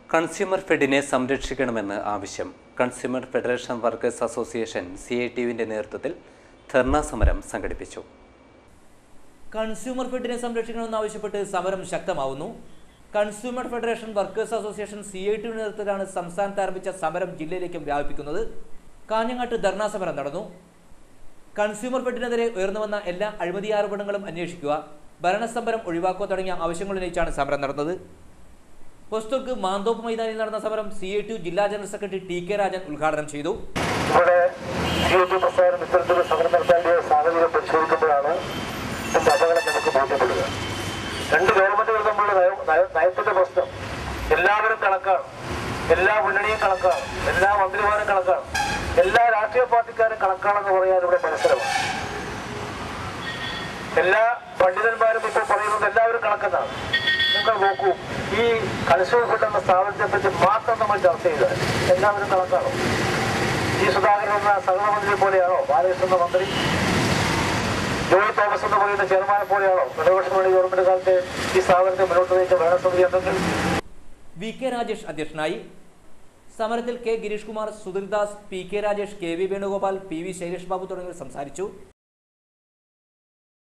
consumer ഫെഡിനെ സംരക്ഷിക്കണമെന്ന് ആവശ്യം consumer federation workers association C I T യുവിൻ്റെ നേതൃത്വത്തിൽ ധർണാ സമരം സംഘടിപ്പിച്ചു കൺസ്യൂമർ ഫെഡിനെ സംരക്ഷിക്കണമെന്നാവശ്യപ്പെട്ട് സമരം ശക്തമാവുന്നു consumer federation workers association C I ടിയുടെ നേതൃത്വത്തിലാണ് സംസ്ഥാനത്ത് ആരംഭിച്ച സമരം ജില്ലയിലേക്കും വ്യാപിപ്പിക്കുന്നത് കാഞ്ഞങ്ങാട്ട് ധർണാ സമരം നടന്നു കൺസ്യൂമർ ഫെഡിനെതിരെ ഉയർന്നു വന്ന എല്ലാ അഴിമതി ആരോപണങ്ങളും അന്വേഷിക്കുക ഭരണസമരം ഒഴിവാക്കുക തുടങ്ങിയ ആവശ്യങ്ങൾ ഉന്നയിച്ചാണ് സമരം നടന്നത് പൊസ്തുർക്ക് മാന്തോപ്പ് മൈതാനിൽ നടന്ന സമരം സി ഐ ടി ജില്ലാ general secretary T K Rajan ഉദ്ഘാടനം ചെയ്തു ഇവിടെ സി എ ടി പ്രസ്ഥാനം ഇത്തരത്തിലുള്ള സമരം നടത്തേണ്ട സാഹചര്യം പരിശോധിക്കുമ്പോഴാണ് ഇതിന്റെ അപകടം നമുക്ക് ബോധ്യപ്പെടുക രണ്ട് ഗവൺമെന്റുകൾ തമ്മിലുള്ള നയ- നയ- നയത്തിന്റെ പ്രശ്നം എല്ലാവരും കണക്കാണ് എല്ലാ മുന്നണിയും കണക്കാണ് എല്ലാ മന്ത്രിമാരും കണക്കാണ് എല്ലാ രാഷ്ട്രീയ പാർട്ടിക്കാരും കണക്കാണെന്ന് പറയാൻ ഇവിടെ മത്സരമാണ് എല്ലാ പണ്ഡിതന്മാരും ഇപ്പോൾ പറയുന്നത് എല്ലാവരും കണക്കെന്നാണ് നിങ്ങൾ നോക്കൂ ഈ കൺസ്യൂമർ ഫെഡ് എന്ന സ്ഥാപനത്തെ പറ്റി മാത്രം നമ്മൾ ചർച്ച ചെയ്താൽ എല്ലാവരും കണക്കാണോ ജി സുധാകരൻ എന്ന സഹമന്ത്രിയെ പോലെയാണോ ബാലകൃഷ്ണൻ എന്ന മന്ത്രി ജോയി തോമസ് എന്ന് പറയുന്ന ചെയർമാനെ പോലെയാണോ ഇടതുപക്ഷമുള്ള ഗവൺമെന്റ് കാലത്ത് ഈ സ്ഥാപനത്തെ മുന്നോട്ട് നയിച്ച ഭരണസമിതി അംഗങ്ങൾ വി കെ രാജേഷ് അധ്യക്ഷനായി സമരത്തിൽ K Girish Kumar Sudheerdas P K Rajesh K V Venugopal P V Shailesh Babu തുടങ്ങിയവർ സംസാരിച്ചു